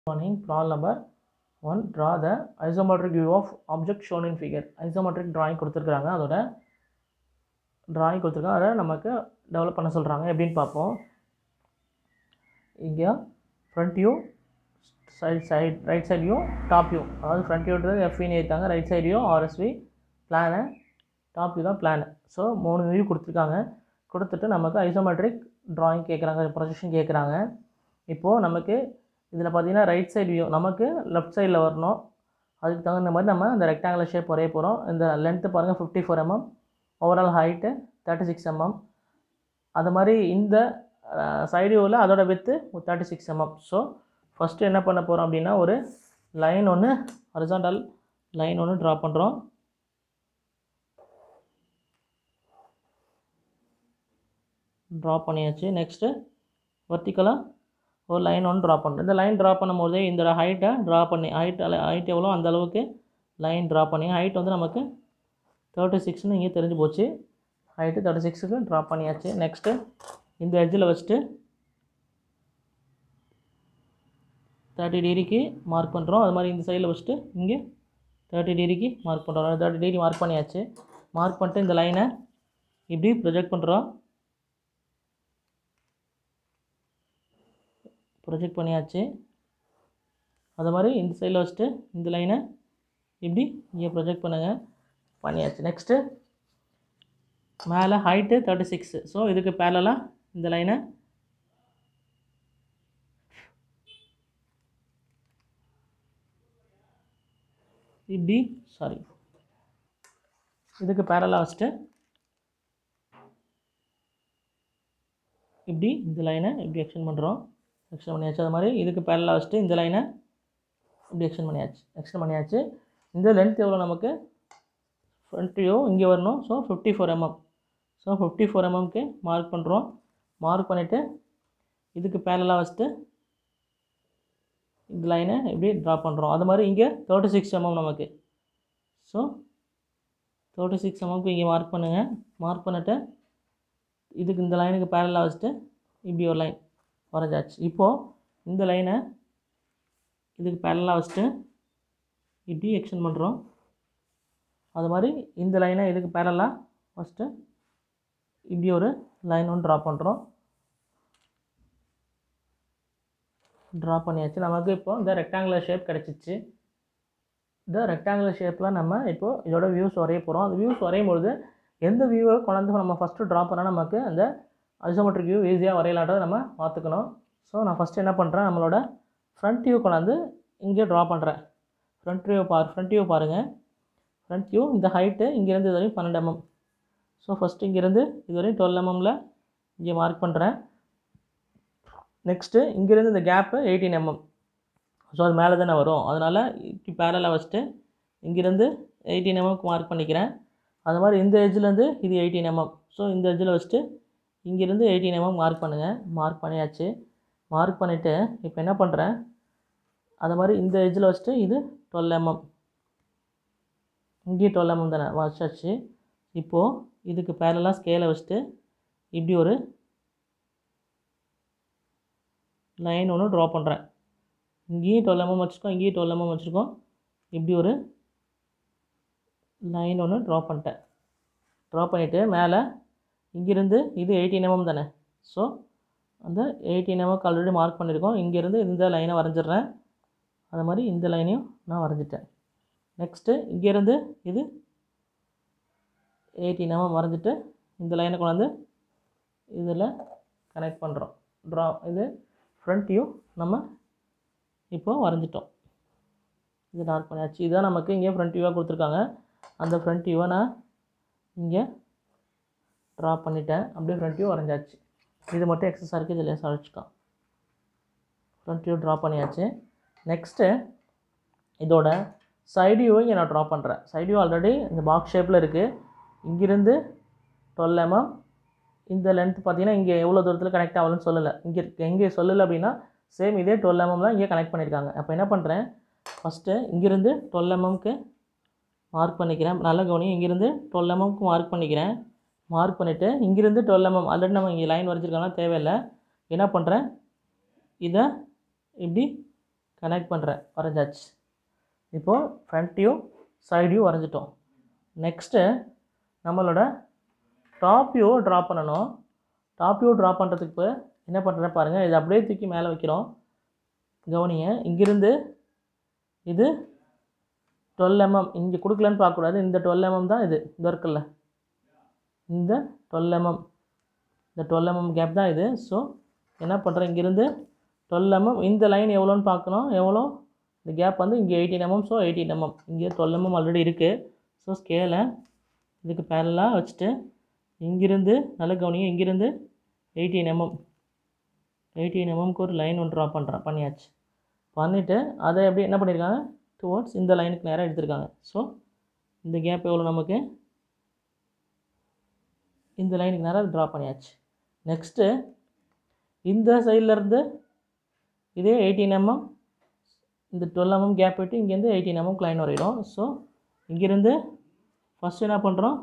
Morning, problem number one. Draw the isometric view of object shown in figure. Isometric drawing கொடுத்துருக்குறாங்க அதோட drawing கொடுத்துருக்காங்க அதை நமக்கு develop பண்ண சொல்கிறாங்க எப்படின்னு பார்ப்போம் இங்கே front view side side right side view top view அதாவது ஃப்ரண்ட் வியூன்றது எஃப்இன்னு ஏற்றாங்க right side view R S V plan top view தான் பிளானு ஸோ மூணு வியூ கொடுத்துருக்காங்க கொடுத்துட்டு நமக்கு ஐசோமெட்ரிக் drawing கேட்குறாங்க ப்ரொஜெக்ஷன் கேட்குறாங்க இப்போது நமக்கு இதில் பார்த்தீங்கன்னா ரைட் சைடு வியூ நமக்கு லெஃப்ட் சைடில் வரணும் அதுக்கு தகுந்த மாதிரி நம்ம இந்த ரெக்டாங்குலர் ஷேப் வரைய போகிறோம் இந்த லென்த்து பாருங்கள் fifty four M M overall height thirty six M M அது மாதிரி இந்த சைடு வியூவில் அதோட width thirty six M M so first என்ன பண்ண போகிறோம் அப்படின்னா ஒரு லைன் ஒன்று ஹரிசாண்டல் லைன் ஒன்று ட்ரா பண்ணுறோம் ட்ரா பண்ணியாச்சு நெக்ஸ்ட்டு வர்த்திக்கலாக ஒரு லைன் ஒன்று ட்ரா பண்ணுறோம் இந்த லைன் ட்ரா பண்ணும்போது இந்த ஹைட்டை ட்ரா பண்ணி ஹைட் ஹைட் எவ்வளோ அந்த அளவுக்கு லைன் ட்ரா பண்ணி ஹைட் வந்து நமக்கு தேர்ட்டி சிக்ஸ்னு இங்கே தெரிஞ்சு போச்சு ஹைட்டு தேர்ட்டி சிக்ஸுக்கு ட்ரா பண்ணியாச்சு நெக்ஸ்ட்டு இந்த எட்ஜில் வச்சுட்டு தேர்ட்டி டிகிரிக்கு மார்க் பண்ணுறோம் அது மாதிரி இந்த சைடில் வச்சுட்டு இங்கே தேர்ட்டி டிகிரிக்கு மார்க் பண்ணுறோம் தேர்ட்டி டிகிரி மார்க் பண்ணியாச்சு மார்க் பண்ணிட்டு இந்த லைனை இப்படி ப்ரொஜெக்ட் பண்ணுறோம் ப்ரொஜெக்ட் பண்ணியாச்சு அது மாதிரி இந்த சைடில் வச்சுட்டு இந்த லைனை இப்படி இங்கே ப்ரொஜெக்ட் பண்ணுங்கள் பண்ணியாச்சு நெக்ஸ்ட்டு மேலே ஹைட்டு தேர்ட்டி சிக்ஸு ஸோ இதுக்கு பேரலாக இந்த லைனை இப்படி சாரி இதுக்கு பேரலாக வச்சுட்டு இப்படி இந்த லைனை இப்படி எக்ஸ்டெண்ட் பண்ணுறோம் எக்ஸ்டெண்ட் பண்ணியாச்சு அது மாதிரி இதுக்கு பேரலாக வச்சுட்டு இந்த லைனை இப்படி எக்ஸ்டெண்ட் பண்ணியாச்சு எக்ஸ்டெண்ட் பண்ணியாச்சு இந்த லென்த் எவ்வளோ நமக்கு ஃப்ரண்ட் வியூ இங்கே வரணும் so fifty four M M so fifty four எம்எம்க்கு மார்க் பண்ணுறோம் மார்க் பண்ணிவிட்டு இதுக்கு பேரலாக வச்சுட்டு இந்த லைனை இப்படி ட்ரா பண்ணுறோம் அது மாதிரி இங்கே தேர்ட்டி சிக்ஸ் எம்எம் நமக்கு ஸோ தேர்ட்டி சிக்ஸ் எம்எம்க்கு இங்கே மார்க் பண்ணுங்கள் மார்க் பண்ணிவிட்டு இதுக்கு இந்த லைனுக்கு பேரலாக வச்சுட்டு இப்படி ஒரு லைன் வரைஞ்சாச்சு இப்போது இந்த லைனை இதுக்கு பேரலாக வச்சுட்டு இப்படி எக்ஸ்டெண்ட் பண்ணுறோம் அது மாதிரி இந்த லைனை இதுக்கு பேரலாக ஃபஸ்ட்டு இப்படி ஒரு லைன் ஒன்று ட்ரா பண்ணுறோம் ட்ரா பண்ணியாச்சு நமக்கு இப்போ இந்த ரெக்டாங்குலர் ஷேப் கிடச்சிச்சு இந்த ரெக்டாங்குலர் ஷேப்பில் நம்ம இப்போது இதோட வியூஸ் வரைய போகிறோம் அந்த வியூஸ் வரையும் பொழுது எந்த வியூவை கொண்டாந்து நம்ம ஃபஸ்ட்டு ட்ரா பண்ணால் நமக்கு அந்த ஐசோமெட்ரிக் வியூ ஈஸியாக வரையலான்றதை நம்ம பார்த்துக்கணும் ஸோ நான் ஃபஸ்ட்டு என்ன பண்ணுறேன் நம்மளோட ஃப்ரண்ட் வியூ கொண்டாந்து இங்கே ட்ரா பண்ணுறேன் ஃப்ரண்ட் வியூ பார் ஃப்ரண்ட் வியூ பாருங்கள் ஃப்ரண்ட் வியூ இந்த ஹைட்டு இங்கேருந்து இது வரையும் பன்னெண்டு எம்எம் ஸோ ஃபஸ்ட்டு இங்கேருந்து இது வரையும் டுவெல் எம்எம்மில் இங்கே மார்க் பண்ணுறேன் நெக்ஸ்ட்டு இங்கேருந்து இந்த கேப்பு எயிட்டீன் எம்எம் ஸோ அது மேலே தானே வரும் அதனால் இப்படி பேரலாக வச்சுட்டு இங்கேருந்து எயிட்டீன் எம்எம்க்கு மார்க் பண்ணிக்கிறேன் அது மாதிரி இந்த எட்ஜ்லேருந்து இது எயிட்டீன் எம்எம் ஸோ இந்த எட்ஜில் வச்சுட்டு இங்கேருந்து எயிட்டீன் எம்எம் மார்க் பண்ணுங்கள் மார்க் பண்ணியாச்சு மார்க் பண்ணிவிட்டு இப்போ என்ன பண்ணுறேன் அது மாதிரி இந்த எட்ஜில் வச்சுட்டு இது டுவெல் எம்எம் இங்கேயும் டுவெல் எம்எம் தானே வச்சாச்சு இப்போது இதுக்கு பேரலாக ஸ்கேலை வச்சுட்டு இப்படி ஒரு லைன் ஒன்று ட்ரா பண்ணுறேன் இங்கேயும் டுவெல் எம்எம் வச்சுருக்கோம் இங்கேயும் டுவெல் எம்எம் வச்சுருக்கோம் இப்படி ஒரு லைன் ஒன்று ட்ரா பண்ணிட்டேன் ட்ரா பண்ணிவிட்டு மேலே இங்கேருந்து இது எயிட்டீன் எம்எம் தானே ஸோ அந்த எயிட்டீன் எம்எம்க்கு ஆல்ரெடி மார்க் பண்ணியிருக்கோம் இங்கேருந்து இந்த லைனை வரைஞ்சிட்றேன் அது மாதிரி இந்த லைனையும் நான் வரைஞ்சிட்டேன் நெக்ஸ்ட்டு இங்கேருந்து இது எயிட்டீன் எம்எம் வரைஞ்சிட்டு இந்த லைனை கொண்டாந்து இதில் கனெக்ட் பண்ணுறோம் ட்ரா இது ஃப்ரண்ட் வியூ நம்ம இப்போ வரைஞ்சிட்டோம் இது டார்க் பண்ணியாச்சு இதுதான் நமக்கு இங்கே ஃப்ரண்ட் வியூவாக கொடுத்துருக்காங்க அந்த ஃப்ரண்ட் வியூவை நான் இங்கே ட்ரா பண்ணிட்டேன் அப்படியே ஃப்ரண்ட் வியூ வரைஞ்சாச்சு இது மட்டும் எக்ஸஸாக இருக்குது இதில் சளிச்சிக்கலாம் ஃப்ரண்ட் வியூ ட்ரா பண்ணியாச்சு நெக்ஸ்ட்டு இதோட சைடு வியூவை இங்கே நான் ட்ரா பண்ணுறேன் சைடு வியூ ஆல்ரெடி இந்த பாக்ஸ் ஷேப்பில் இருக்குது இங்கிருந்து டுவெல் எம்எம் இந்த லென்த் பார்த்தீங்கன்னா இங்கே எவ்வளோ தூரத்தில் கனெக்ட் ஆகலன்னு சொல்லலை இங்கே எங்கே சொல்லலை அப்படின்னா சேம் இதே டுவெல் எம்எம் தான் இங்கே கனெக்ட் பண்ணியிருக்காங்க அப்போ என்ன பண்ணுறேன் ஃபஸ்ட்டு இங்கேருந்து டுவெல் எம்எம்க்கு மார்க் பண்ணிக்கிறேன் நல்ல கவனி இங்கேருந்து டுவெல் எம்எம்க்கு மார்க் பண்ணிக்கிறேன் மார்க் பண்ணிவிட்டு இங்கேருந்து டுவெல் எம்எம் ஆல்ரெடி நம்ம இங்கே லைன் வரைஞ்சிருக்கலாம் தேவையில்லை என்ன பண்ணுறேன் இதை இப்படி கனெக்ட் பண்ணுறேன் வரைஞ்சாச்சு இப்போது ஃப்ரண்ட் வியூ சைடு வியூ வரைஞ்சிட்டோம் நெக்ஸ்ட்டு நம்மளோட டாப் வியூ ட்ரா பண்ணணும் டாப் வியூ ட்ரா பண்ணுறதுக்கு இப்போ என்ன பண்ணுறேன் பாருங்கள் இது அப்படியே தூக்கி மேலே வைக்கிறோம் கவனிங்க இங்கிருந்து இது டுவெல் எம்எம் இங்கே கொடுக்கலன்னு பார்க்கக்கூடாது இந்த டுவெல் எம்எம் தான் இது இந்த இருக்குல்ல இந்த டுவெல் எம்எம் இந்த டுவெல் எம்எம் கேப் தான் இது ஸோ என்ன பண்ணுறேன் இங்கேருந்து டுவெல் எம்எம் இந்த லைன் எவ்வளோன்னு பார்க்கணும் எவ்வளோ இந்த கேப் வந்து இங்கே eighteen M M so eighteen M M இங்கே டுவெல் எம்எம் ஆல்ரெடி இருக்குது ஸோ ஸ்கேலை இதுக்கு பேரலாக வச்சுட்டு இங்கிருந்து நல்ல கவனிங்க இங்கிருந்து எயிட்டீன் எம்எம் எயிட்டீன் எம்எம்க்கு ஒரு லைன் ஒன்று ட்ரா பண்ணுறேன் பண்ணியாச்சு பண்ணிவிட்டு அதை எப்படி என்ன பண்ணியிருக்காங்க டுவோர்ட்ஸ் இந்த லைனுக்கு நேராக எடுத்திருக்காங்க ஸோ இந்த கேப் எவ்வளோ நமக்கு இந்த லைனுக்கு நேராக ட்ரா பண்ணியாச்சு நெக்ஸ்ட்டு இந்த சைட்லேருந்து இதே எயிட்டீன் எம்எம் இந்த டுவெல் எம்எம் கேப் விட்டு இங்கேருந்து எயிட்டீன் எம்எம் லைன் வரையிடும் ஸோ இங்கேருந்து ஃபஸ்ட்டு என்ன பண்ணுறோம்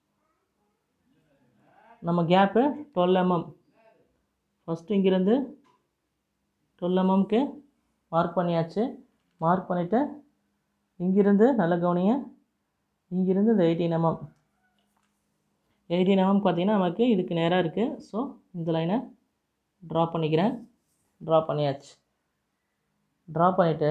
நம்ம கேப்பு டுவெல் எம்எம் ஃபஸ்ட்டு இங்கேருந்து டுவெல் எம்எம்க்கு மார்க் பண்ணியாச்சு மார்க் பண்ணிவிட்டு இங்கிருந்து நல்ல கவனிங்க இங்கிருந்து இந்த எயிட்டீன் எம்எம் எயிட்டீன் எம்எம் பார்த்தீங்கன்னா நமக்கு இதுக்கு நேராக இருக்குது ஸோ இந்த லைனை ட்ரா பண்ணிக்கிறேன் ட்ரா பண்ணியாச்சு ட்ரா பண்ணிவிட்டு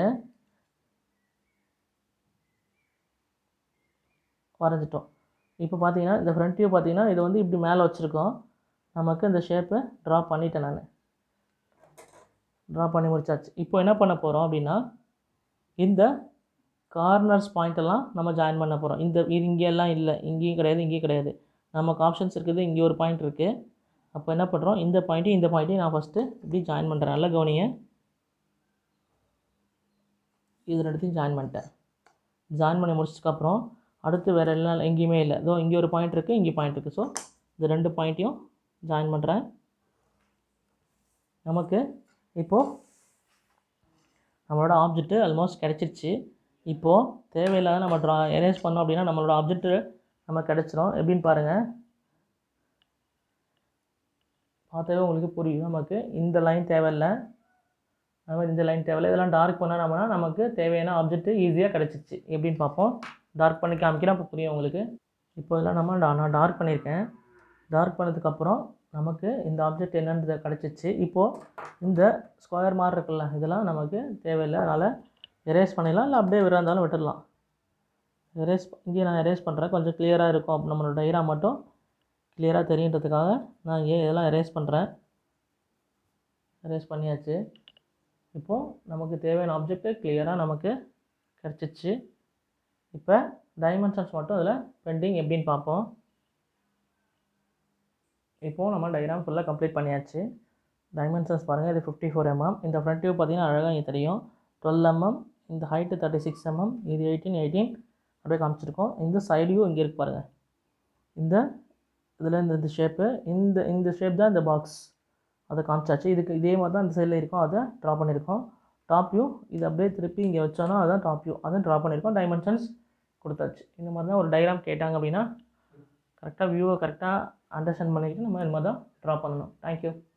வரைஞ்சிட்டோம் இப்போ பார்த்தீங்கன்னா இந்த ஃப்ரண்ட் வியூ பார்த்தீங்கன்னா இது வந்து இப்படி மேலே வச்சுருக்கோம் நமக்கு இந்த ஷேப்பை ட்ரா பண்ணிட்டேன் நான் ட்ரா பண்ணி முடிச்சாச்சு இப்போ என்ன பண்ண போகிறோம் அப்படின்னா இந்த கார்னர்ஸ் பாயிண்டெல்லாம் நம்ம ஜாயின் பண்ண போகிறோம் இந்த இது இங்கெல்லாம் இல்லை இங்கேயும் கிடையாது இங்கேயும் கிடையாது நமக்கு ஆப்ஷன்ஸ் இருக்குது இங்கே ஒரு பாயிண்ட் இருக்குது அப்போ என்ன பண்ணுறோம் இந்த பாயிண்ட்டையும் இந்த பாயிண்ட்டையும் நான் ஃபஸ்ட்டு இப்படி ஜாயின் பண்ணுறேன் நல்ல கவனிங்க இது ரெண்டுத்தையும் ஜாயின் பண்ணிட்டேன் ஜாயின் பண்ணி முடிச்சதுக்கப்புறம் அடுத்து வேறு எல்லாம் எங்கேயுமே இல்லை இதோ இங்கே ஒரு பாயிண்ட் இருக்குது இங்கே பாயிண்ட் இருக்குது ஸோ இந்த ரெண்டு பாயிண்ட்டையும் ஜாயின் பண்ணுறேன் நமக்கு இப்போது நம்மளோட ஆப்ஜெக்ட்டு ஆல்மோஸ்ட் கிடச்சிருச்சு இப்போது தேவையில்லாத நம்ம ட்ரா எரேஸ் பண்ணோம் அப்படின்னா நம்மளோட ஆப்ஜெக்ட்டு நம்ம கிடச்சிரும் எப்படின்னு பாருங்கள் பார்த்தாவே உங்களுக்கு புரியும் நமக்கு இந்த லைன் தேவையில்லை அது மாதிரி இந்த லைன் தேவையில்லை இதெல்லாம் டார்க் பண்ணால் நம்மனா நமக்கு தேவையான ஆப்ஜெக்ட் ஈஸியாக கிடச்சிச்சு எப்படின்னு பார்ப்போம் டார்க் பண்ணி காமிக்கிறேன் அப்போ புரியும் உங்களுக்கு இப்போ இதெல்லாம் நம்ம டா- நான் டார்க் பண்ணியிருக்கேன் டார்க் பண்ணதுக்கப்புறம் நமக்கு இந்த ஆப்ஜெக்ட் என்னன்றது கிடச்சிச்சு இப்போது இந்த ஸ்கொயர் மாதிரி இருக்குல்ல இதெல்லாம் நமக்கு தேவையில்லை அதனால் எரேஸ் பண்ணிடலாம் இல்லை அப்படியே விரா இருந்தாலும் விட்டுடலாம் எரேஸ் இங்கே நான் எரேஸ் பண்ணுறேன் கொஞ்சம் கிளியராக இருக்கும் அப்போ நம்மளோட டைரா மட்டும் கிளியராக தெரியுன்றதுக்காக நான் இங்கே இதெல்லாம் எரேஸ் பண்ணுறேன் எரேஸ் பண்ணியாச்சு இப்போது நமக்கு தேவையான ஆப்ஜெக்ட்டு கிளியராக நமக்கு கிடச்சிச்சு இப்போ டைமென்ஷன்ஸ் மட்டும் இதில் பெண்டிங் எப்படின்னு பார்ப்போம் இப்போது நம்ம டயக்ராம் ஃபுல்லாக கம்ப்ளீட் பண்ணியாச்சு டைமென்ஷன்ஸ் பாருங்கள் இது ஃபிஃப்டி ஃபோர் எம்எம் இந்த ஃப்ரண்ட் வியூ பார்த்தீங்கன்னா அழகாக இங்கே தெரியும் டுவெல் எம்எம் இந்த ஹைட்டு தேர்ட்டி சிக்ஸ் எம்எம் இது எயிட்டீன் எயிட்டீன் அப்படியே காமிச்சிருக்கோம் இந்த சைடு வியூ இங்கே இருக்கு பாருங்கள் இந்த இதில் இந்த இந்த ஷேப்பு இந்த இந்த ஷேப் தான் இந்த பாக்ஸ் அதை காமிச்சாச்சு இதுக்கு இதே மாதிரி தான் இந்த சைடில் இருக்கும் அதை ட்ரா பண்ணியிருக்கோம் டாப் வியூ இது அப்படியே திருப்பி இங்கே வச்சோன்னா அதான் டாப் வியூ அதான் ட்ரா பண்ணியிருக்கோம் டைமென்ஷன்ஸ் கொடுத்தாச்சு இந்த மாதிரி தான் ஒரு டயக்ராம் கேட்டாங்க அப்படின்னா கரெக்டாக வியூவை கரெக்டாக அண்டர்ஸ்டாண்ட் பண்ணிக்கிட்டு நம்ம இந்த மாதிரி தான் ட்ரா பண்ணணும் தேங்க்யூ